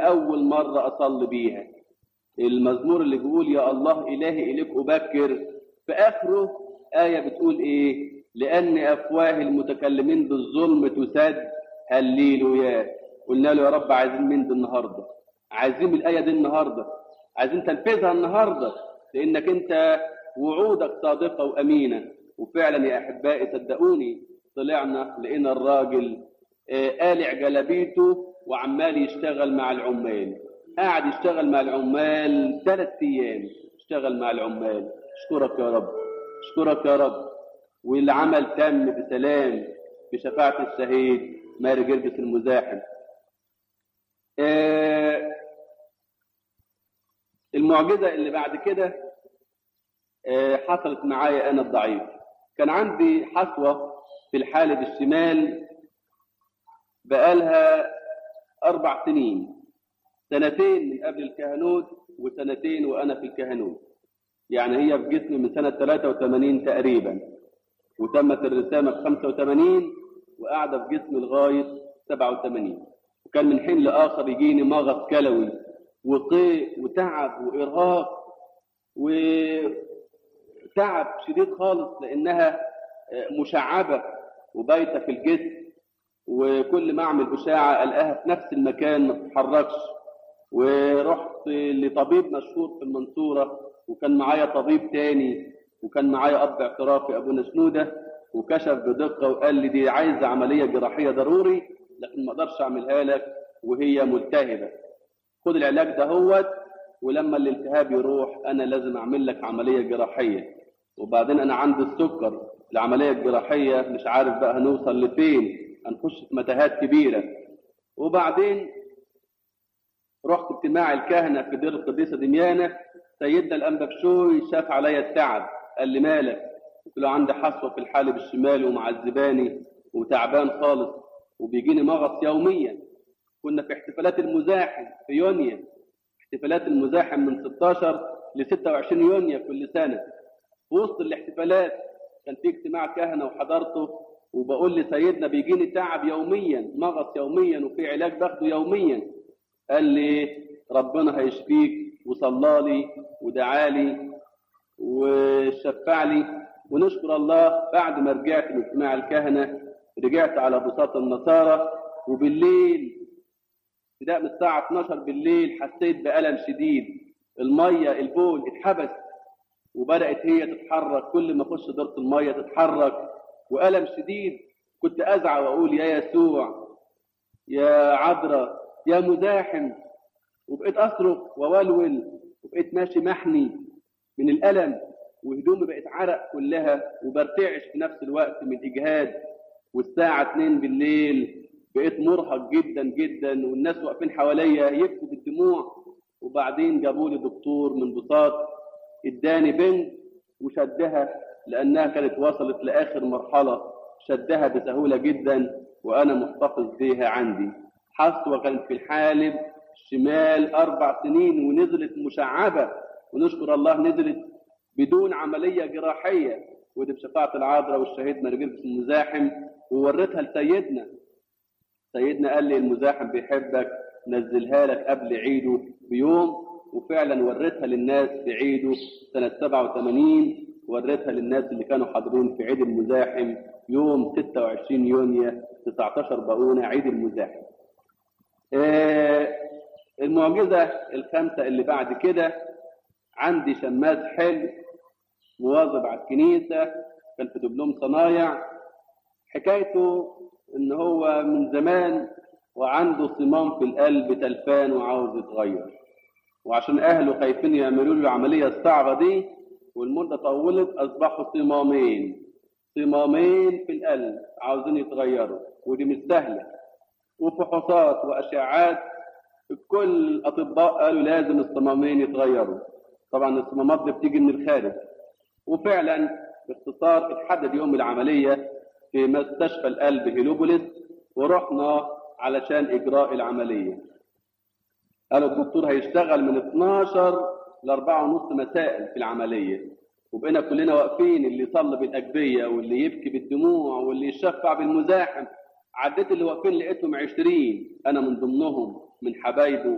لأول مرة أصلي بيها المزمور اللي بيقول يا الله إلهي إليك أبكر في آخره آية بتقول إيه لأن أفواه المتكلمين بالظلم تسد هللويا قلنا له يا رب عايزين مين دي النهارده عايزين الآية دي النهارده عايزين تنفذها النهارده لأنك أنت وعودك صادقة وأمينة وفعلا يا أحبائي صدقوني طلعنا لقينا الراجل آه، قالع جلابيته وعمال يشتغل مع العمال قاعد يشتغل مع العمال ثلاث أيام اشتغل مع العمال اشكرك يا رب اشكرك يا رب والعمل تم بسلام بشفاعة الشهيد ماري جرجس المزاحم آه، المعجزة اللي بعد كده آه، حصلت معايا أنا الضعيف كان عندي حصوة في الحالب الشمال بقالها أربع سنين سنتين من قبل الكهنوت وسنتين وأنا في الكهنوت يعني هي في جسمي من سنة 83 تقريبا وتمت الرسامة في 85 وقاعدة في جسمي لغاية 87 وكان من حين لآخر يجيني مغص كلوي وقيء وتعب وإرهاق وتعب شديد خالص لأنها مشعبة وبايتة في الجسم وكل ما أعمل أشاعة ألاقيها في نفس المكان ما تتحركش ورحت لطبيب مشهور في المنصورة وكان معايا طبيب تاني وكان معايا أب اعترافي أبونا سنودة وكشف بدقة وقال لي دي عايزة عملية جراحية ضروري لكن ما أقدرش أعملها لك وهي ملتهبة خد العلاج ده هوت ولما الالتهاب يروح أنا لازم أعمل لك عملية جراحية وبعدين أنا عندي السكر العملية الجراحية مش عارف بقى هنوصل لفين هنخش في متاهات كبيرة وبعدين رحت اجتماع الكهنة في دير القديسة دميانة سيدنا الأنبكشوي شاف عليا التعب قال لي مالك قلت له عندي حصوة في الحالب الشمالي ومعذباني وتعبان خالص وبيجيني مغص يوميا كنا في احتفالات المزاحم في يونيو احتفالات المزاحم من 16 ل 26 يونيو كل سنة في وسط الاحتفالات كان في اجتماع كهنة وحضرته وبقول لسيدنا بيجيني تعب يوميا مغص يوميا وفي علاج باخده يوميا قال لي ربنا هيشفيك وصلى لي ودعا لي وشفع لي ونشكر الله بعد ما رجعت من اجتماع الكهنة رجعت على بساط النصارى وبالليل ابتداء من الساعة 12 بالليل حسيت بألم شديد المية البول اتحبس وبدأت هي تتحرك كل ما اخش دورة المية تتحرك وألم شديد كنت أزعى وأقول يا يسوع يا عذراء يا مزاحم وبقيت أصرخ وولول وبقيت ماشي محني من الألم وهدومي بقت عرق كلها وبرتعش في نفس الوقت من الإجهاد والساعة 2 بالليل بقيت مرهق جدا جدا والناس واقفين حواليا يبكوا بالدموع وبعدين جابوا لي دكتور من بساط اداني بنت وشدها لانها كانت وصلت لاخر مرحله شدها بسهوله جدا وانا محتفظ بيها عندي حصوه كانت في الحالب شمال اربع سنين ونزلت مشعبه ونشكر الله نزلت بدون عمليه جراحيه ودي بشفاعه العذراء والشهيد مرجلس المزاحم ووريتها لسيدنا سيدنا قال لي المزاحم بيحبك نزلها لك قبل عيده بيوم وفعلا وريتها للناس في عيده سنة 87 وريتها للناس اللي كانوا حاضرين في عيد المزاحم يوم 26 يونيو 19 باونة عيد المزاحم آه المعجزة الخامسة اللي بعد كده عندي شماس حلو مواظب على الكنيسة كان في دبلوم صنايع حكايته ان هو من زمان وعنده صمام في القلب تلفان وعاوز يتغير وعشان اهله خايفين يعملوا له العمليه الصعبه دي والمده طولت اصبحوا صمامين صمامين في القلب عاوزين يتغيروا ودي مش سهله وفحوصات واشعاعات كل الاطباء قالوا لازم الصمامين يتغيروا طبعا الصمامات دي بتيجي من الخارج وفعلا باختصار اتحدد يوم العمليه في مستشفى القلب هيلوبوليس ورحنا علشان اجراء العمليه قالوا الدكتور هيشتغل من 12 ل 4 ونص مساء في العمليه وبقينا كلنا واقفين اللي يصلي بالاجبيه واللي يبكي بالدموع واللي يشفع بالمزاحم عديت اللي واقفين لقيتهم 20 انا من ضمنهم من حبايبه